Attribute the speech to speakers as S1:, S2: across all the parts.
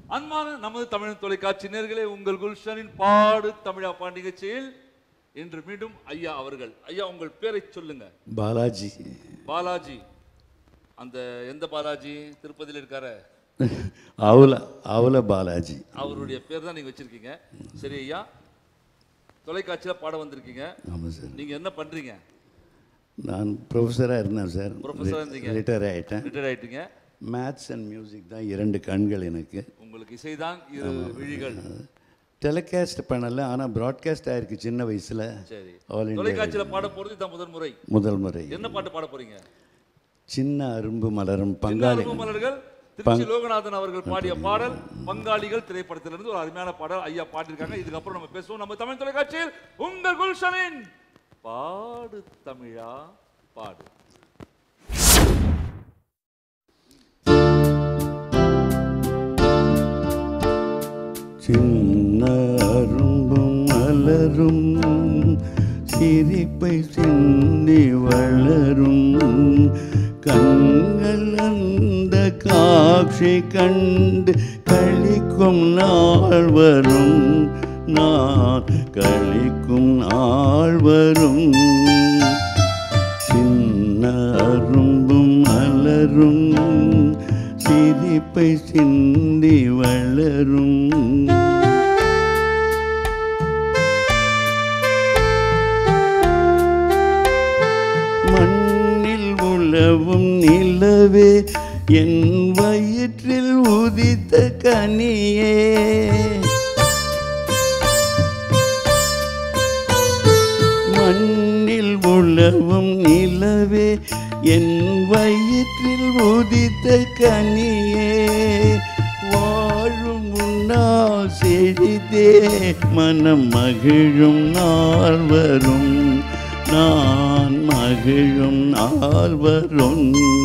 S1: அன்பான நமது தமிழ் தொலைக்காட்சி நேர்களே உங்கள் குல்ஷனின் பாடு தமிழா பாண்டி நிகழ்ச்சியில் இன்று மீண்டும் ஐயா அவர்கள் ஐயா உங்கள் பேரை சொல்லுங்க
S2: பாலாஜி
S1: பாலாஜி அந்த எந்த பாலாஜி திருப்பதியில் இருக்காரு
S2: அவல அவல பாலாஜி
S1: அவருடைய பேர் தான் நீங்க வச்சிருக்கீங்க சரி ஐயா தொலைக்காட்சியில பாட வந்திருக்கீங்க
S2: ஆமாம் சார்
S1: நீங்க என்ன பண்றீங்க
S2: நான் ப்ரொஃபஸராக இருந்தேன் சார்
S1: ப்ரொஃபஸரா இருந்தீங்க
S2: ரிட்டையர் ஆகிட்டேன்
S1: ரிட்டையர் ஆயிட்டீங்க
S2: மேத்ஸ் அண்ட் மியூசிக் தான் இரண்டு கண்கள் எனக்கு
S1: உங்களுக்கு இசைதான் இரு விழிகள்
S2: டெலிகாஸ்ட் பண்ணல ஆனால் ப்ராட்காஸ்ட் ஆயிருக்கு சின்ன வயசில்
S1: சரி
S2: ஆல் இண்டியா
S1: தொலைக்காட்சியில பாட போறது இதான் முதல் முறை
S2: முதல் முறை
S1: என்ன பாட்டு பாட போறீங்க
S2: சின்ன அரும்பு மலரும்
S1: சின்ன
S2: பங்காளி
S1: அரும்பு மலர்கள் திருச்சி லோகநாதன் அவர்கள் பாடிய பாடல் பங்காளிகள் திரைப்படத்திலிருந்து ஒரு அருமையான பாடல் ஐயா பாடியிருக்காங்க இதுக்கப்புறம் நம்ம பேசுவோம் நம்ம தமிழ் தொலைக்காட்சியில் உங்கள் குல்ஷனின் பாடு தமிழா பாடு
S2: சின்ன அரும்பும் மலரும் சிரிப்பை சிந்தி வளரும் கண்கள் அந்த காட்சி கண்டு கழிக்கும் நாள் வரும் நான் கழிக்கும் நாள் வரும் சின்ன அரும்பும் மலரும் சிரிப்பை சிந்தி வளரும் மண்ணில் உழவும் நிலவே என் வயிற்றில் உதித்த கனியே மண்ணில் உழவும் நிலவே என் வயிற்றில் உதித்த கனியே வாழும் உன்னால் செழித்தே மனம் மகிழும் நாள் வரும் நான் மகிழும் நாள் வரும்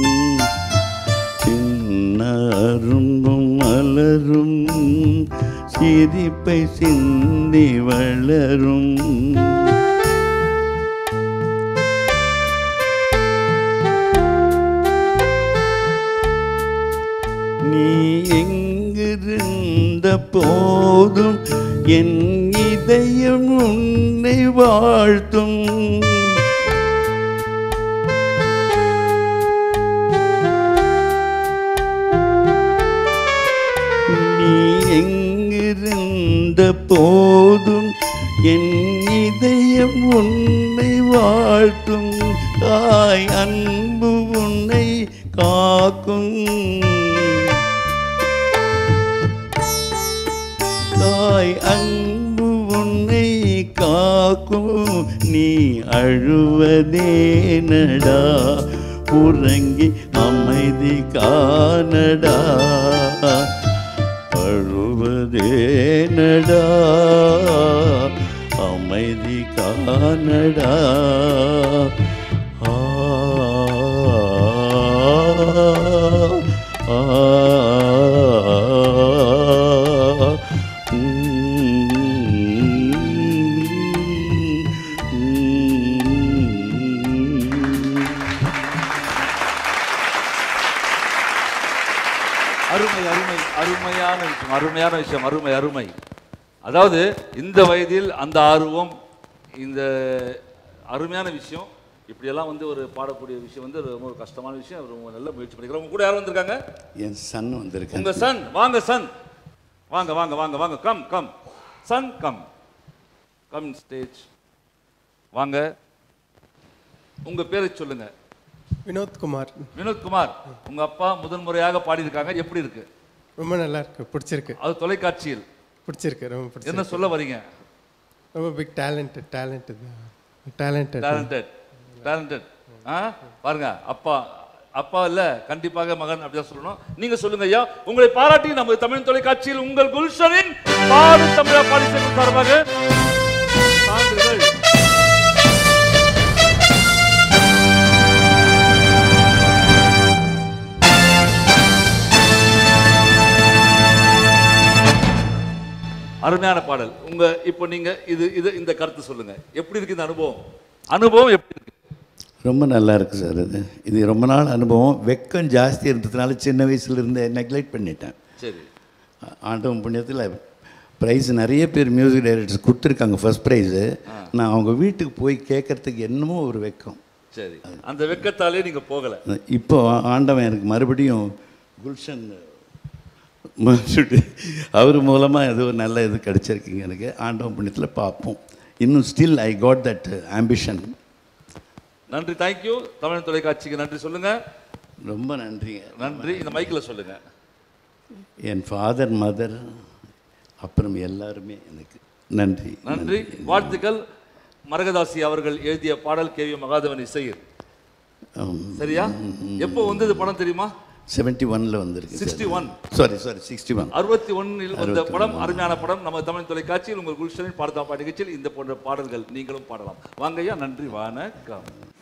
S2: சின்ன அரும்பும் மலரும் சிரிப்பை சிந்தி வளரும் நீ எங்கிருந்த போதும் என் இதயம் உன்னை வாழ்த்தும் நீ எங்கிருந்த போதும் என் இதயம் உன்னை வாழ்த்தும் தாய் அன்பு உன்னை காக்கும் தாய் அன்பு உன்னை காக்கும் நீ அழுவதேனடா உறங்கி அமைதி காணடா அழுவதேனடா அமைதி காணடா ஆ ஆ
S1: அருமை அருமை அருமையான விஷயம் அருமையான விஷயம் அருமை அருமை அதாவது இந்த வயதில் அந்த ஆர்வம் இந்த அருமையான விஷயம் இப்படியெல்லாம் வந்து ஒரு பாடக்கூடிய விஷயம் வந்து ரொம்ப ஒரு கஷ்டமான விஷயம் ரொம்ப நல்ல முயற்சி பண்ணிக்கிறோம் உங்க கூட யாரும் வந்திருக்காங்க
S2: என் சன் வந்திருக்கேன்
S1: உங்க சன் வாங்க சன் வாங்க வாங்க வாங்க வாங்க come come son come come stage வாங்க உங்க பேரை சொல்லுங்க
S3: வினோத்குமார்
S1: வினோத்குமார் உங்க அப்பா முதன் முறையாக பாடியிருக்காங்க எப்படி இருக்கு
S3: ரொம்ப நல்லா இருக்கு பிடிச்சிருக்கு
S1: அது தொலைக்காட்சியில்
S3: பிடிச்சிருக்கு ரொம்ப
S1: என்ன
S3: பிடிச்சிருக்கு
S1: சொல்ல வரீங்க
S3: ரொம்ப big talent talent talented
S1: talented talented ஆ பாருங்க அப்பா அப்பா இல்ல கண்டிப்பாக மகன் அப்படிதான் சொல்லணும் நீங்க சொல்லுங்க ஐயா உங்களை பாராட்டி நமது தமிழ் தொலைக்காட்சியில் உங்கள் குல்ஷனின் பாடு தமிழா பாடி சேர்க்கும் சார்பாக சான்றிதழ் அருமையான பாடல் உங்க இப்போ நீங்க இது இது இந்த கருத்து சொல்லுங்க எப்படி இருக்கு இந்த அனுபவம் அனுபவம் எப்படி இருக்கு
S2: ரொம்ப நல்லா இருக்கு சார் இது இது ரொம்ப நாள் அனுபவம் வெக்கம் ஜாஸ்தி இருந்ததுனால சின்ன வயசுல இருந்தே நெக்லெக்ட் பண்ணிட்டேன்
S1: சரி
S2: ஆண்டவன் புண்ணியத்தில் ப்ரைஸ் நிறைய பேர் மியூசிக் டைரக்டர்ஸ் கொடுத்துருக்காங்க ஃபர்ஸ்ட் ப்ரைஸு நான் அவங்க வீட்டுக்கு போய் கேட்கறதுக்கு என்னமோ ஒரு வெக்கம்
S1: சரி அந்த வெக்கத்தாலே நீங்க போகல
S2: இப்போ ஆண்டவன் எனக்கு மறுபடியும் குல்ஷன் மறுபடி அவர் மூலமாக ஏதோ ஒரு நல்ல இது கிடச்சிருக்குங்க எனக்கு ஆண்டவன் புண்ணியத்தில் பார்ப்போம் இன்னும் still I got that ambition
S1: நன்றி தேங்க்யூ தமிழ் தொலைக்காட்சிக்கு நன்றி சொல்லுங்க
S2: ரொம்ப நன்றிங்க
S1: நன்றி இந்த மைக்கில் சொல்லுங்க
S2: என் ஃபாதர் மதர் அப்புறம் எல்லாருமே எனக்கு நன்றி
S1: நன்றி வாழ்த்துக்கள் மரகதாசி அவர்கள் எழுதிய பாடல் கேவி மகாதேவன் இசையில் சரியா எப்போ வந்தது படம் தெரியுமா
S2: செவன்ட்டி ஒனில் வந்திருக்கு
S1: sixty one
S2: sorry sorry sixty one
S1: அறுபத்தி ஒன்னில் வந்த படம் அருமையான படம் நம்ம தமிழ் தொலைக்காட்சியில் உங்கள் குல்ஷனின் பாடத்தா நிகழ்ச்சியில் இந்த போன்ற பாடல்கள் நீங்களும் பாடலாம் வாங்கய்யா நன்றி வணக்கம்